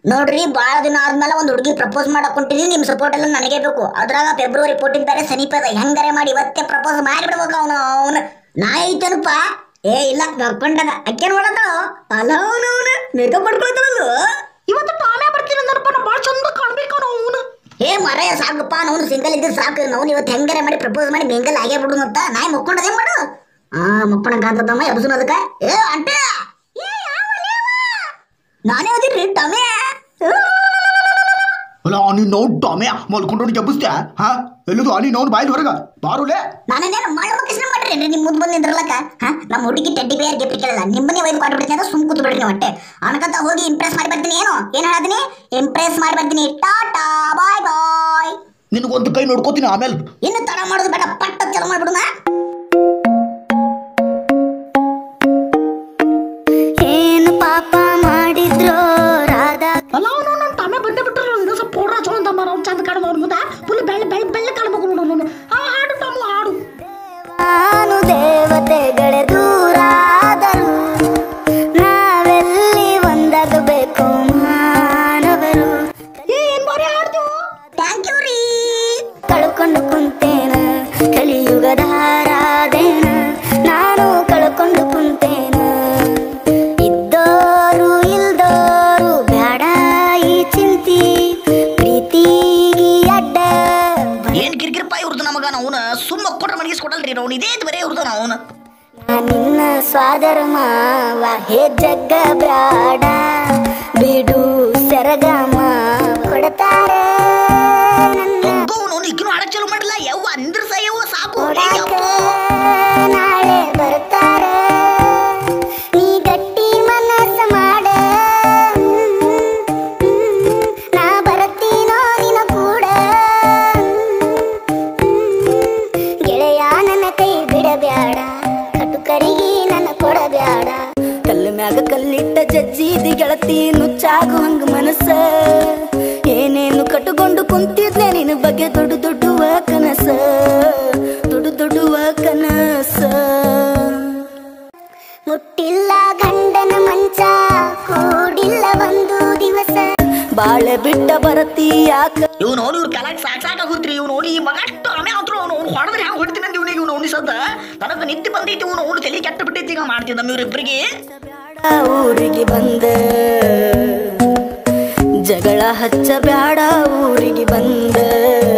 ನೋಡ್ರಿ ಭಾಳ ದಿನ ಆದ್ಮೇಲೆ ಒಂದು ಹುಡುಗಿ ಪ್ರಪೋಸ್ ಮಾಡಕ್ ಹೊಂಟಿದೀನಿ ನಿಮ್ ಸಪೋರ್ಟ್ ಎಲ್ಲ ನನಗೆ ಬೇಕು ಅದ್ರಾಗ ಫೆಬ್ರವರಿ ಫೋರ್ಟೀನ್ ಬೇರೆ ಸಮೀಪದ ಹೆಂಗಾರೆ ಮಾಡಿ ಇವತ್ತೇ ಪ್ರಪೋಸ್ ಮಾಡಿಬಿಡ್ಬೇಕು ಅವನು ಅವನು ನಾ ಐತನಪ್ಪ ಏ ಇಲ್ಲ ನಡ್ಕೊಂಡಾಗ ಅಕ್ಕೇನ್ ಮಾಡತ್ತಾಳ ಅಲ್ಲ ಅವನು ಅವನು ಮೇಕಪ್ ಮಾಡ್ಕೊಳ್ತಾಳಲ್ಲ ಇವತ್ತು ಟಾಮೆ ಬರ್ತೀನಿ ಅಂದಪ್ಪ ನಾ ಭಾಳ ಚಂದ ಕಾಣ್ಬೇಕು ಅವನು ಏ ಮರ ಸಾಕಪ್ಪ ನಾವು ಸಿಂಗಲ್ ಇದ್ದ ಸಾಕು ನಾವು ಇವತ್ತು ಹೆಂಗಾರೆ ಮಾಡಿ ಪ್ರಪೋಸ್ ಮಾಡಿ ಬೆಂಗಲ್ ಆಗೇ ಬಿಡು ಅಂತ ನಾಯಿ ಮುಕ್ಕೊಂಡದೇ ಮಾಡು ಆ ಮುಕ್ಕೊಂಡ ಕಾಂತದಮ್ಮ ಎಬ್ಸುನ ಅದಕ್ಕೆ ಏ ಅಂಟೆ ಏ ಯಾವ ಲೇವ? ನಾನೇ ಅದಿರ್ರಿ ಟಮೆ ಅಲ್ಲ ನೀನು ನೋಡ್ ಟಾಮೆ ಮಲ್ಕೊಂಡು ಜಬ್ಬಿಸ್ತೆ ಹಾ ಎಲ್ಲದು ನೀನು ನೋಡ್ ಬಾಯ್ದು ಹೊರಗ ಬಾರುಲೆ ನಾನೇನೇನು ಮಾಡೋ ಕೃಷ್ಣ ಮಾಡ್ರಿ ನಿಮ್ ಮುಂದ್ ಬಂದು ನಿಂದ್ರಲಕ್ಕ ಹಾ ನಮ್ಮ ಹುಡುಗಿ ಟೆಡ್ಡಿ ಬೇರ್ ಗಿಫ್ಟ್ ಕೇಳಲ್ಲ ನಿಮ್ಮನ್ನೇ ಒಯ್ದು ಕೊಟ್ಟು ಬಿಡ್ತೀನಿ ಅಂತ ಸುಮ್ ಕೂತು ಬಿಡ್ರಿ ನೀವು ಹೊಟ್ಟೆ ಅನ್ಕಂತ ಹೋಗಿ ಇಂಪ್ರೆಸ್ ಮಾಡಿ ಬರ್ತೀನಿ ಏನು ಏನ್ ಹೇಳದೀನಿ ಇಂಪ್ರೆಸ್ ಮಾಡಿ ಬರ್ತೀನಿ ಟಾಟಾ ಬಾಯ್ ಬಾಯ್ ನಿನಗೊಂದು ಕೈ ನೋಡ್ಕೋತೀನಿ ಆಮೇಲೆ ಇನ್ನು ತಡ ಮಾಡೋದು ಬೇಡ ಪಟ್ಟ ಚಲೋ ಮಾಡ್ಬಿಡುನಾ ಏನು ಪಾಪ ಮಾಡಿದ್ರೋ ರಾಧಾ ಅಲ್ಲ ಅವನು ನನ್ನ ಟಾಮೆ ಬಂದೇ ಬಿಟ್ಟರು ಇನ್ನೂ ಸ್ವಲ್ಪ ಪೌಡ್ರ ಚಲೋ ಅಂತ ಅವ್ನು ಚಂದ ಕಾಣದ ಅವ್ರ ಮುಂದೆ ಫುಲ್ ಬೆಳ್ಳ ಬೆಳ್ಳ ಬೆಳ್ಳ ಕಾಣ್ಬೇಕು ನೋಡು ಅವನು ಆ ಹಾಡು ಟಾಮು ಹಾಡು ನಾನು ದೇವತೆಗಳೇ ದೂರಾದರು ನಾವೆಲ್ಲಿ ಒಂದಾಗಬೇಕು ಮಾನವರು ಏ ಏನ್ ಬಾರಿ ಹಾಡ್ದು ಥ್ಯಾಂಕ್ ಯು ರೀ ಕಳ್ಕೊಂಡು ಕುಂತೇನ ಕಲಿಯುಗದ ರಾಧೇನ ನಾನು ಕಳ್ಕೊಂಡು ಕುಂತೇನ ಇದ್ದೋರು ಇಲ್ದೋರು ಬ್ಯಾಡ ಈ ಚಿಂತಿ ಪ್ರೀತಿಗಿ ಅಡ್ಡ ಏನ್ ಕಿರಿಕಿರಪ್ಪ ಇವ್ರದ್ದು ನಮಗ ಅವನ ಸುಮ್ಮ ಕೊಟ್ರೆ ಮನಗಿಸ್ ಕೊಡಲ್ರಿ ಅವ್ನು ಇದೇ ಬರೇ ಇವ್ರದ್ದು ಅವನು ನಾ ನಿನ್ನ ಸ್ವಾದರ ಮಾವ ಹೇ ಜಗ್ಗ ಬ್ಯಾಡ ಬಿಡು ಸೆರಗ ಮಾವ ಕೊಡ್ತಾರೆ ನನ್ನ ಅವನು ಈಗಿನೂ ಹಾಡಕ್ ಚಲೋ ಮಾಡಿಲ್ಲ ಯವ್ವ ಅಂದ್ರ ಯವ್ವ ಸಾಕು ಕೊಡಾಕ ನಾಳೆ ಬರ್ತಾರೆ ನೀ ಗಟ್ಟಿ ಮನಸ್ಸ ಮಾಡ ನಾ ಬರತ್ತೀನೋ ನಿನ ಕೂಡ ಗೆಳೆಯ ನನ್ನ ಕೈ ಬಿಡಬ್ಯಾಡ ಕಟುಕರಿಗೆ ನನ್ನ ಕೊಡಬ್ಯಾಡ ಕಲ್ಲು ಮ್ಯಾಗ ಕಲ್ಲಿಟ್ಟ ಜಜ್ಜಿದಿ ಗೆಳತಿ ನುಚ್ಚಾಗು ಹಂಗ ಮನಸ್ಸ ಏನೇನು ಕಟ್ಟುಕೊಂಡು ಕುಂತಿದ್ಲೆ ನಿನ್ನ ಬಗ್ಗೆ ದೊಡ್ಡ ದೊಡ್ಡುವ ಕನಸ ದೊಡ್ಡ ದೊಡ್ಡುವ ಕನಸ ಮುಟ್ಟಿಲ್ಲ ಗಂಡನ ಮಂಚ ಕೂಡಿಲ್ಲ ಒಂದು ದಿವಸ ಬಾಳ ಬಿಟ್ಟ ಬರತಿ ಯಾಕ ಇವ್ನು ನೋಡಿ ಇವ್ರು ಕೆಳಗೆ ಸಾಕ್ ಸಾಕಾಗುತ್ರಿ ಇವ್ನು ನೋಡಿ ಈ ಮಗ ಅಷ್ಟು ಆಮೆ ಅಂತ್ರು ಅವ್ನು ಅವ್ನು ಹೊಡೆದ್ರೆ ಹ್ಯಾಂಗ ಹೊಡ್ತೀನಿ ಅಂತ ಇವ್ನಿಗೆ ಇವ್ನು ಅವ್ನಿ ಸದ್ದ ನನಗೆ ನಿತ್ಯ ಬಂದೈತಿ ಇವ್ನು ಅವ್ನು ತಲೆ ಕೆಟ್ಟ ಬಿಟ್ಟೈತಿ ಈಗ ಮಾಡ್ತಿದ್ದ ನಮ್ಮ ಇವ್ರಿಬ್ರಿಗೆ ಊರಿಗೆ ಬಂದ ಜಗಳ ಹಚ್ಚ ಬ್ಯಾಡ ಊರಿಗೆ ಬಂದ